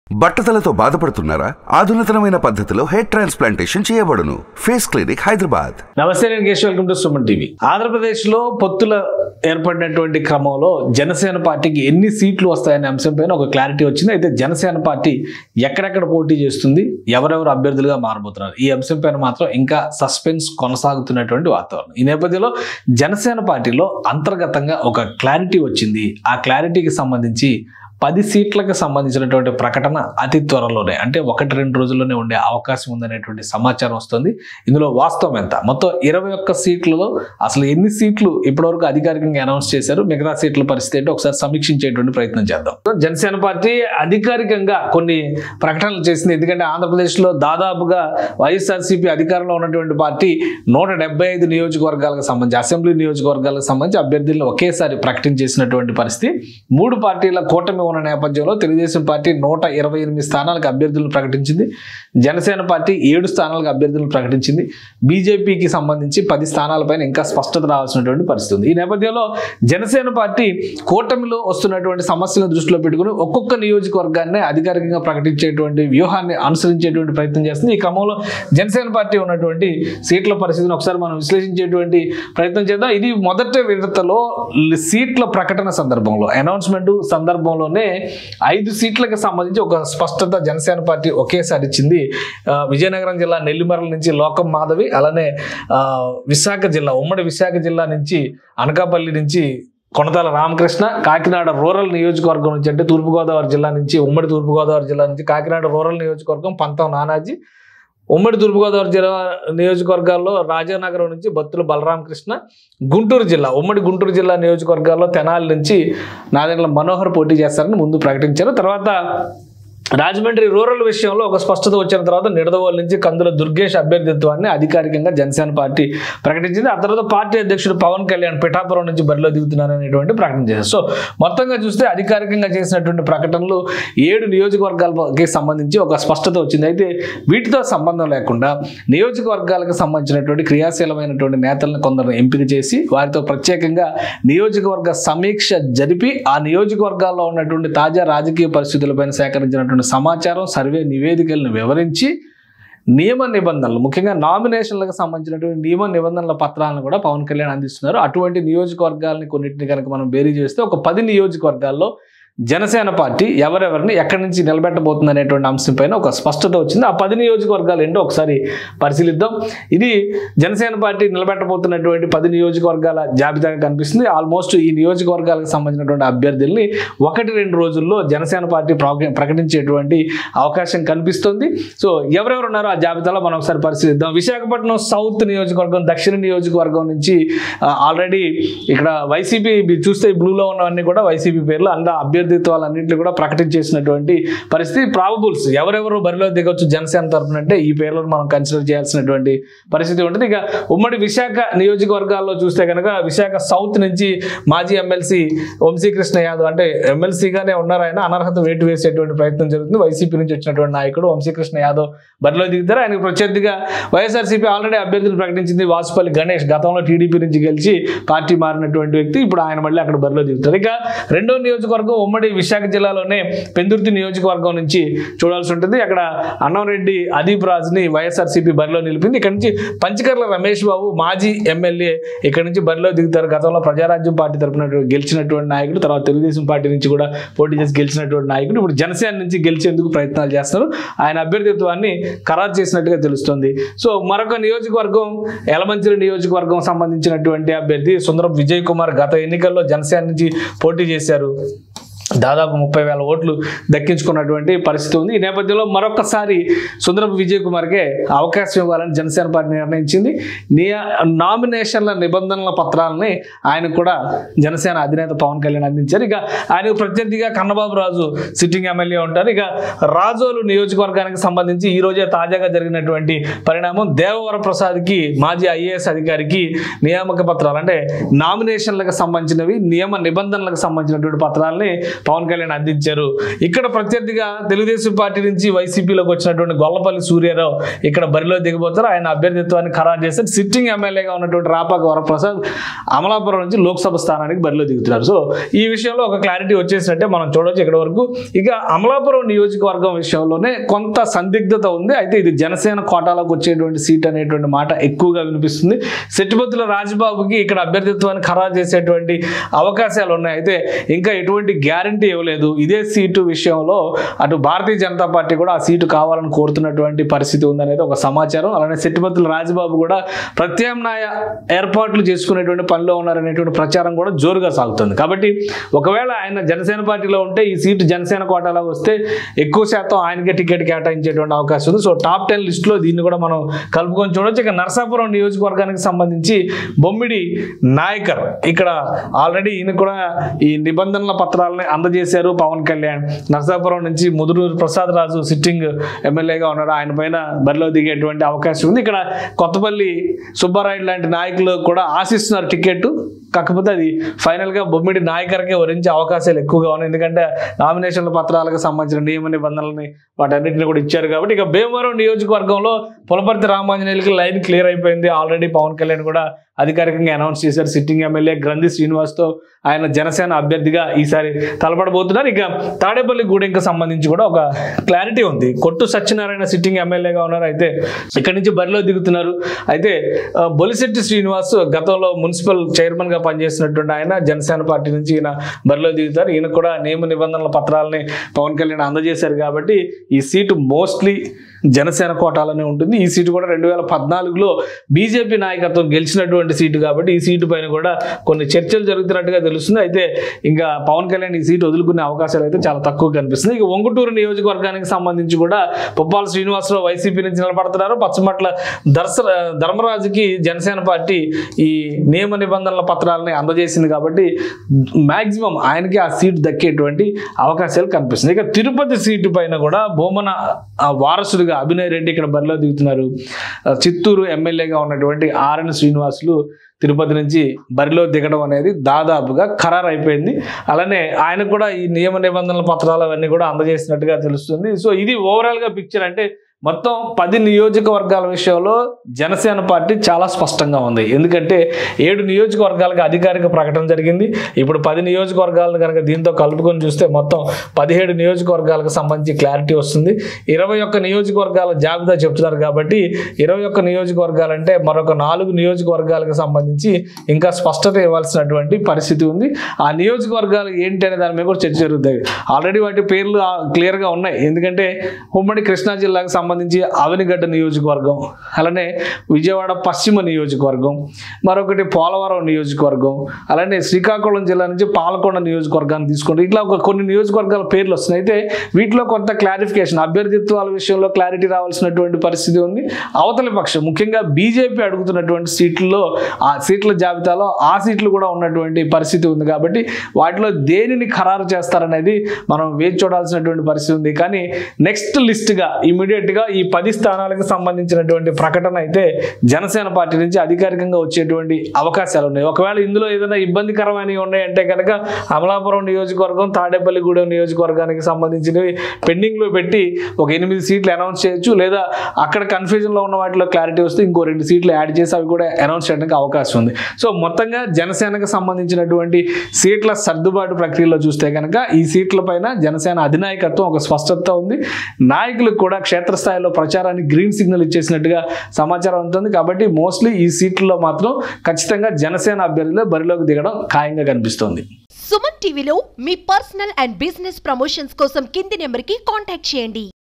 బట్టతలతో బాధపడుతున్నారా ఆధునితనమైన పద్ధతిలో హెయిర్ ట్రాన్స్ప్లాంటేషన్ చేయబడును ఫేస్ క్లినిక్ హైదరాబాద్ నమస్తే నేను Keshav welcome to Suman TV ఆంధ్రప్రదేశ్లో పొత్తుల ఏర్పడినటువంటి క్రమంలో జనసేన పార్టీకి ఎన్ని సీట్లు వస్తాయనే అంశంపైన ఒక క్లారిటీ వచ్చింది అయితే జనసేన పార్టీ ఎక్కడెక్కడ పోటీ చేస్తుంది ఎవరెవరు అభ్యర్థులుగా మారబోతున్నారు ఈ అంశంపైన మాత్రం ఇంకా సస్పెన్స్ కొనసాగుతున్నటువంటి వాతావరణం ఈ నేపథ్యంలో జనసేన పార్టీలో అంతర్గతంగా ఒక క్లారిటీ వచ్చింది ఆ క్లారిటీకి సంబంధించి పది సీట్లకు సంబంధించినటువంటి ప్రకటన అతి త్వరలోనే అంటే ఒకటి రెండు రోజుల్లోనే ఉండే అవకాశం ఉందనేటువంటి సమాచారం వస్తుంది ఇందులో వాస్తవం ఎంత మొత్తం ఇరవై ఒక్క సీట్లలో అసలు ఎన్ని సీట్లు ఇప్పటివరకు అధికారికంగా అనౌన్స్ చేశారు మిగతా సీట్ల పరిస్థితి ఏంటో ఒకసారి సమీక్షించేటువంటి ప్రయత్నం చేద్దాం జనసేన పార్టీ అధికారికంగా కొన్ని ప్రకటనలు చేసింది ఎందుకంటే ఆంధ్రప్రదేశ్లో దాదాపుగా వైఎస్ఆర్సీపీ అధికారంలో ఉన్నటువంటి పార్టీ నూట డెబ్బై ఐదు నియోజకవర్గాలకు సంబంధించి అసెంబ్లీ నియోజకవర్గాలకు సంబంధించి అభ్యర్థులను ఒకేసారి ప్రకటించేసినటువంటి పరిస్థితి మూడు పార్టీల కూటమి ఉన్న నేపథ్యంలో తెలుగుదేశం పార్టీ నూట ఇరవై ఎనిమిది స్థానాలకు అభ్యర్థులను ప్రకటించింది జనసేన పార్టీ ఏడు స్థానాలకు అభ్యర్థులను ప్రకటించింది బీజేపీకి సంబంధించి పది స్థానాలపైన ఇంకా స్పష్టత రావాల్సినటువంటి పరిస్థితి ఉంది ఈ నేపథ్యంలో జనసేన పార్టీ కూటమిలో వస్తున్నటువంటి సమస్యలను దృష్టిలో పెట్టుకుని ఒక్కొక్క నియోజకవర్గాన్ని అధికారికంగా ప్రకటించేటువంటి వ్యూహాన్ని అనుసరించేటువంటి ప్రయత్నం చేస్తుంది ఈ క్రమంలో జనసేన పార్టీ ఉన్నటువంటి సీట్ల పరిస్థితిని ఒకసారి మనం విశ్లేషించేటువంటి ప్రయత్నం చేద్దాం ఇది మొదటి విడతలో సీట్ల ప్రకటన సందర్భంలో అనౌన్స్మెంట్ సందర్భంలోనే ఐదు సీట్లకు సంబంధించి ఒక స్పష్టత జనసేన పార్టీ ఒకేసారి ఇచ్చింది ఆ, విజయనగరం జిల్లా నెల్లిమర్ల నుంచి లోకం మాధవి అలానే ఆ, విశాఖ జిల్లా ఉమ్మడి విశాఖ జిల్లా నుంచి అనకాపల్లి నుంచి కొనతాల రామకృష్ణ కాకినాడ రూరల్ నియోజకవర్గం నుంచి అంటే తూర్పుగోదావరి జిల్లా నుంచి ఉమ్మడి తూర్పుగోదావరి జిల్లా నుంచి కాకినాడ రూరల్ నియోజకవర్గం పంతం నానాజీ ఉమ్మడి తూర్పుగోదావరి జిల్లా నియోజకవర్గాల్లో రాజానగరం నుంచి బత్తుల బలరామకృష్ణ గుంటూరు జిల్లా ఉమ్మడి గుంటూరు జిల్లా నియోజకవర్గాల్లో తెనాలి నుంచి నాదెండ్ల మనోహర్ పోటీ చేస్తారని ముందు ప్రకటించారు తర్వాత రాజమండ్రి రూరల్ విషయంలో ఒక స్పష్టత వచ్చిన తర్వాత నిడదవోలు నుంచి కందుల దుర్గేష్ అభ్యర్థిత్వాన్ని అధికారికంగా జనసేన పార్టీ ప్రకటించింది ఆ తర్వాత పార్టీ అధ్యక్షుడు పవన్ కళ్యాణ్ పిఠాపురం నుంచి బరిలో దిగుతున్నారనేటువంటి ప్రకటన చేశారు సో మొత్తంగా చూస్తే అధికారికంగా చేసినటువంటి ప్రకటనలు ఏడు నియోజకవర్గాలకి సంబంధించి ఒక స్పష్టత వచ్చింది అయితే వీటితో సంబంధం లేకుండా నియోజకవర్గాలకు సంబంధించినటువంటి క్రియాశీలమైనటువంటి నేతలను కొందరు ఎంపిక చేసి వారితో ప్రత్యేకంగా నియోజకవర్గ సమీక్ష జరిపి ఆ నియోజకవర్గాల్లో ఉన్నటువంటి తాజా రాజకీయ పరిస్థితులపైన సేకరించినటువంటి సమాచారం సర్వే నివేదికలను వివరించి నియమ నిబంధనలు ముఖ్యంగా నామినేషన్లకు సంబంధించినటువంటి నియమ నిబంధనల పత్రాలను కూడా పవన్ కళ్యాణ్ అందిస్తున్నారు అటువంటి నియోజకవర్గాలని కొన్నింటిని కనుక మనం బేరీ చేస్తే ఒక పది నియోజకవర్గాల్లో జనసేన పార్టీ ఎవరెవరిని ఎక్కడి నుంచి నిలబెట్టబోతుంది అనేటువంటి అంశంపైన ఒక స్పష్టత వచ్చింది ఆ పది నియోజకవర్గాలు ఏంటో ఒకసారి పరిశీలిద్దాం ఇది జనసేన పార్టీ నిలబెట్టబోతున్నటువంటి పది నియోజకవర్గాల జాబితాగా కనిపిస్తుంది ఆల్మోస్ట్ ఈ నియోజకవర్గాలకు సంబంధించినటువంటి అభ్యర్థుల్ని ఒకటి రెండు రోజుల్లో జనసేన పార్టీ ప్రక- ప్రకటించేటువంటి అవకాశం కనిపిస్తుంది సో ఎవరెవరు ఉన్నారో ఆ జాబితాలో మనం ఒకసారి పరిశీలిద్దాం విశాఖపట్నం సౌత్ నియోజకవర్గం దక్షిణ నియోజకవర్గం నుంచి ఆల్రెడీ ఇక్కడ వైసీపీ చూస్తే బ్లూలో ఉన్నవన్నీ కూడా వైసీపీ పేర్లు అంద అభ్యర్థిత్వాలన్నింటినీ కూడా ప్రకటించేసినటువంటి పరిస్థితి ప్రాబబుల్స్ ఎవరెవరు బరిలో దిగొచ్చు జనసేన తరపున అంటే ఈ పేర్లను మనం కన్సిడర్ చేయాల్సినటువంటి పరిస్థితి ఉంటుంది ఇక ఉమ్మడి విశాఖ నియోజకవర్గాల్లో చూస్తే కనుక విశాఖ సౌత్ నుంచి మాజీ ఎమ్మెల్సీ వంశీకృష్ణ యాదవ్ అంటే ఎమ్మెల్సీగానే ఉన్నారు ఆయన అనర్హత వేటు వేసేటువంటి ప్రయత్నం జరుగుతుంది వైసీపీ నుంచి వచ్చినటువంటి నాయకుడు వంశీకృష్ణ యాదవ్ బరిలో దిగుతారు ఆయనకు ప్రత్యర్థిగా వైఎస్ఆర్సీపీ ఆల్రెడీ అభ్యర్థులు ప్రకటించింది వాసుపల్లి గణేష్ గతంలో టీడీపీ నుంచి గెలిచి పార్టీ మారినటువంటి వ్యక్తి ఇప్పుడు ఆయన మళ్ళీ అక్కడ బరిలో దిగుతారు ఇక రెండో నియోజకవర్గం ఉమ్మడి విశాఖ జిల్లాలోనే పెందుర్తి నియోజకవర్గం నుంచి చూడాల్సి ఉంటుంది అక్కడ అన్నంరెడ్డి అదీప్ రాజ్ని వైఎస్ఆర్సీపీ బరిలో నిలిపింది ఇక్కడ నుంచి పంచకర్ల రమేష్ బాబు మాజీ ఎమ్మెల్యే ఇక్కడ నుంచి బరిలో దిగుతారు గతంలో ప్రజారాజ్యం పార్టీ తరపున గెలిచినటువంటి నాయకుడు తర్వాత తెలుగుదేశం పార్టీ నుంచి కూడా పోటీ చేసి గెలిచినటువంటి నాయకుడు ఇప్పుడు జనసేన నుంచి గెలిచేందుకు ప్రయత్నాలు చేస్తున్నారు ఆయన అభ్యర్థిత్వాన్ని ఖరారు చేసినట్టుగా తెలుస్తుంది సో మరొక నియోజకవర్గం ఎలమంచిలి నియోజకవర్గం సంబంధించినటువంటి అభ్యర్థి సుందరం విజయ్ కుమార్ గత ఎన్నికల్లో జనసేన నుంచి పోటీ చేశారు దాదాపు ముప్పై వేల ఓట్లు దక్కించుకున్నటువంటి పరిస్థితి ఉంది ఈ నేపథ్యంలో మరొకసారి సుందరపు విజయ్ కుమార్కే అవకాశం ఇవ్వాలని జనసేన పార్టీ నిర్ణయించింది నియ నామినేషన్ల నిబంధనల పత్రాలని ఆయన కూడా జనసేన అధినేత పవన్ కళ్యాణ్ అందించారు ఇక ఆయనకు ప్రత్యర్థిగా కన్నబాబు రాజు సిట్టింగ్ ఎమ్మెల్యే ఉంటారు ఇక రాజోలు నియోజకవర్గానికి సంబంధించి ఈ రోజే తాజాగా జరిగినటువంటి పరిణామం దేవవర ప్రసాద్కి మాజీ ఐఏఎస్ అధికారికి నియామక పత్రాలు అంటే నామినేషన్లకు సంబంధించినవి నియమ నిబంధనలకు సంబంధించినటువంటి పత్రాలని పవన్ కళ్యాణ్ అందించారు ఇక్కడ ప్రత్యర్థిగా తెలుగుదేశం పార్టీ నుంచి వైసీపీలోకి వచ్చినటువంటి గొల్లపల్లి సూర్యారావు ఇక్కడ బరిలో దిగబోతారు ఆయన అభ్యర్థిత్వాన్ని ఖరారు చేస్తారు సిట్టింగ్ ఎమ్మెల్యేగా ఉన్నటువంటి రాపాక వరప్రసాద్ అమలాపురం నుంచి లోక్సభ స్థానానికి బరిలో దిగుతున్నారు సో ఈ విషయంలో ఒక క్లారిటీ వచ్చేసినట్టే మనం చూడవచ్చు ఇక్కడ వరకు ఇక అమలాపురం నియోజకవర్గం విషయంలోనే కొంత సందిగ్ధత ఉంది అయితే ఇది జనసేన కోటాలోకి వచ్చేటువంటి సీట్ అనేటువంటి మాట ఎక్కువగా వినిపిస్తుంది సెట్టిపత్తుల రాజబాబుకి ఇక్కడ అభ్యర్థిత్వాన్ని ఖరారు చేసేటువంటి అవకాశాలు ఉన్నాయి అయితే ఇంకా ఎటువంటి గ్యారంటీ ఇవ్వలేదు ఇదే సీటు విషయంలో అటు భారతీయ జనతా పార్టీ కూడా ఆ సీటు కావాలని కోరుతున్నటువంటి పరిస్థితి ఉందనేది ఒక సమాచారం అలానే సెట్టిపత్తుల రాజబాబు కూడా ప్రత్యామ్నాయ ఏర్పాట్లు చేసుకునేటువంటి పనిలో ఉన్నారనేటువంటి ప్రచారం కూడా జోరుగా సాగుతుంది కాబట్టి ఒకవేళ ఆయన జనసేన పార్టీలో ఉంటే ఈ సీటు జనసేన కోటాలో వస్తే ఎక్కువ శాతం ఆయనకే టికెట్ కేటాయించేటువంటి అవకాశం ఉంది సో టాప్ టెన్ లిస్టులో దీన్ని కూడా మనం కలుపుకొని చూడొచ్చు ఇక నర్సాపురం నియోజకవర్గానికి సంబంధించి బొమ్మిడి నాయకర్ ఇక్కడ ఆల్రెడీ ఈయన కూడా ఈ నిబంధనల పత్రాలని అందజేశారు పవన్ కళ్యాణ్ నర్సాపురం నుంచి ముదురూరు ప్రసాద్ రాజు సిట్టింగ్ ఎమ్మెల్యేగా ఉన్నారు ఆయన పైన బరిలో దిగేటువంటి అవకాశం ఉంది ఇక్కడ కొత్తపల్లి సుబ్బారాయుడు లాంటి నాయకులు కూడా ఆశిస్తున్నారు టికెట్ కాకపోతే అది ఫైనల్గా బొమ్మిడి నాయకర్కే వరించే అవకాశాలు ఎక్కువగా ఉన్నాయి ఎందుకంటే నామినేషన్ల పత్రాలకు సంబంధించిన నియమ నిబంధనలని వాటన్నిటిని కూడా ఇచ్చారు కాబట్టి ఇక భీమవరం నియోజకవర్గంలో పులపర్తి రామాంజనేయులకి లైన్ క్లియర్ అయిపోయింది ఆల్రెడీ పవన్ కళ్యాణ్ కూడా అధికారికంగా అనౌన్స్ చేశారు సిట్టింగ్ ఎమ్మెల్యే గ్రంథి శ్రీనివాస్తో ఆయన జనసేన అభ్యర్థిగా ఈసారి తలపడబోతున్నారు ఇక తాడేపల్లి గూడెంకి సంబంధించి కూడా ఒక క్లారిటీ ఉంది కొట్టు సత్యనారాయణ సిట్టింగ్ ఎమ్మెల్యేగా ఉన్నారు అయితే ఇక్కడి నుంచి బరిలో దిగుతున్నారు అయితే ఆ, బొలిశెట్టి శ్రీనివాస్ గతంలో మున్సిపల్ చైర్మన్ గా పనిచేసినటువంటి ఆయన జనసేన పార్టీ నుంచి ఈయన బరిలో దిగుతారు ఈయన కూడా నియమ నిబంధనల పత్రాలని పవన్ కళ్యాణ్ అందజేశారు కాబట్టి ఈ సీటు మోస్ట్లీ జనసేన కోటాలోనే ఉంటుంది ఈ సీటు కూడా రెండు వేల పద్నాలుగులో బీజేపీ నాయకత్వం గెలిచినటువంటి సీటు కాబట్టి ఈ సీటు పైన కూడా కొన్ని చర్చలు జరుగుతున్నట్టుగా తెలుస్తుంది అయితే ఇంకా పవన్ కళ్యాణ్ ఈ సీటు వదులుకునే అవకాశాలు అయితే చాలా తక్కువ కనిపిస్తుంది ఇక ఒంగుటూరు నియోజకవర్గానికి సంబంధించి కూడా పుప్పాల శ్రీనివాసరావు వైసీపీ నుంచి నిలబడుతున్నారు పచ్చమట్ల దర్శ ధర్మరాజుకి జనసేన పార్టీ ఈ నియమ నిబంధనల పత్రాలని అందజేసింది కాబట్టి మాక్సిమం ఆయనకి ఆ సీట్ దక్కేటువంటి అవకాశాలు కనిపిస్తుంది ఇక తిరుపతి సీటు పైన కూడా బొమ్మన ఆ వారసుడిగా అభినయ్ రెడ్డి ఇక్కడ బరిలో దిగుతున్నారు ఆ, చిత్తూరు ఎమ్మెల్యేగా ఉన్నటువంటి ఆర్ఎన్ శ్రీనివాసులు తిరుపతి నుంచి బరిలో దిగడం అనేది దాదాపుగా ఖరారు అయిపోయింది అలానే ఆయన కూడా ఈ నియమ నిబంధనల పత్రాలు అవన్నీ కూడా అందజేసినట్టుగా తెలుస్తుంది సో ఇది ఓవరాల్గా పిక్చర్ అంటే మొత్తం పది నియోజకవర్గాల విషయంలో జనసేన పార్టీ చాలా స్పష్టంగా ఉంది ఎందుకంటే ఏడు నియోజకవర్గాలకు అధికారిక ప్రకటన జరిగింది ఇప్పుడు పది నియోజకవర్గాలను కనుక దీంతో కలుపుకొని చూస్తే మొత్తం పదిహేడు నియోజకవర్గాలకు సంబంధించి క్లారిటీ వస్తుంది ఇరవై ఒక్క నియోజకవర్గాల జాబితా చెప్తున్నారు కాబట్టి ఇరవై ఒక్క నియోజకవర్గాలంటే మరొక నాలుగు నియోజకవర్గాలకు సంబంధించి ఇంకా స్పష్టత ఇవ్వాల్సినటువంటి పరిస్థితి ఉంది ఆ నియోజకవర్గాలు ఏంటి అనే దాని మీద కూడా చర్చ జరుగుతుంది ఆల్రెడీ వాటి పేర్లు క్లియర్గా ఉన్నాయి ఎందుకంటే ఉమ్మడి కృష్ణా జిల్లాకు సంబంధించి అవనిగడ్డ నియోజకవర్గం అలానే విజయవాడ పశ్చిమ నియోజకవర్గం మరొకటి పోలవరం నియోజకవర్గం అలానే శ్రీకాకుళం జిల్లా నుంచి పాలకొండ నియోజకవర్గాన్ని తీసుకుంటే ఇట్లా ఒక కొన్ని నియోజకవర్గాల పేర్లు వస్తున్నాయి అయితే వీటిలో కొంత క్లారిఫికేషన్ అభ్యర్థిత్వాల విషయంలో క్లారిటీ రావాల్సినటువంటి పరిస్థితి ఉంది అవతలి పక్షం ముఖ్యంగా బీజేపీ అడుగుతున్నటువంటి సీట్లలో ఆ సీట్ల జాబితాలో ఆ సీట్లు కూడా ఉన్నటువంటి పరిస్థితి ఉంది కాబట్టి వాటిలో దేనిని ఖరారు చేస్తారనేది మనం వేచి చూడాల్సినటువంటి పరిస్థితి ఉంది కానీ నెక్స్ట్ లిస్ట్గా ఇమీడియట్గా ఈ పది స్థానాలకు సంబంధించినటువంటి ప్రకటన అయితే జనసేన పార్టీ నుంచి అధికారికంగా వచ్చేటువంటి అవకాశాలు ఉన్నాయి ఒకవేళ ఇందులో ఏదైనా ఇబ్బందికరమైనవి ఉన్నాయంటే కనుక అమలాపురం నియోజకవర్గం తాడేపల్లిగూడెం నియోజకవర్గానికి సంబంధించినవి పెండింగ్లో పెట్టి ఒక ఎనిమిది సీట్లు అనౌన్స్ చేయొచ్చు లేదా అక్కడ కన్ఫ్యూజన్లో ఉన్న వాటిలో క్లారిటీ వస్తే ఇంకో రెండు సీట్లు యాడ్ చేసి అవి కూడా అనౌన్స్ చేయడానికి అవకాశం ఉంది సో మొత్తంగా జనసేనకు సంబంధించినటువంటి సీట్ల సర్దుబాటు ప్రక్రియలో చూస్తే కనుక ఈ సీట్ల పైన జనసేన అధినాయకత్వం ఒక స్పష్టత ఉంది నాయకులకు కూడా క్షేత్రస్థాయిలో ప్రచారానికి గ్రీన్ సిగ్నల్ ఇచ్చేసినట్టుగా సమాచారం ఉంటుంది కాబట్టి మోస్ట్లీ ఈ సీట్లలో మాత్రం ఖచ్చితంగా జనసేన అభ్యర్థులే బరిలోకి దిగడం ఖాయంగా కనిపిస్తోంది సుమన్ టీవీలో మీ పర్సనల్ అండ్ బిజినెస్ ప్రమోషన్స్ కోసం కింది నెంబర్కి కాంటాక్ట్ చేయండి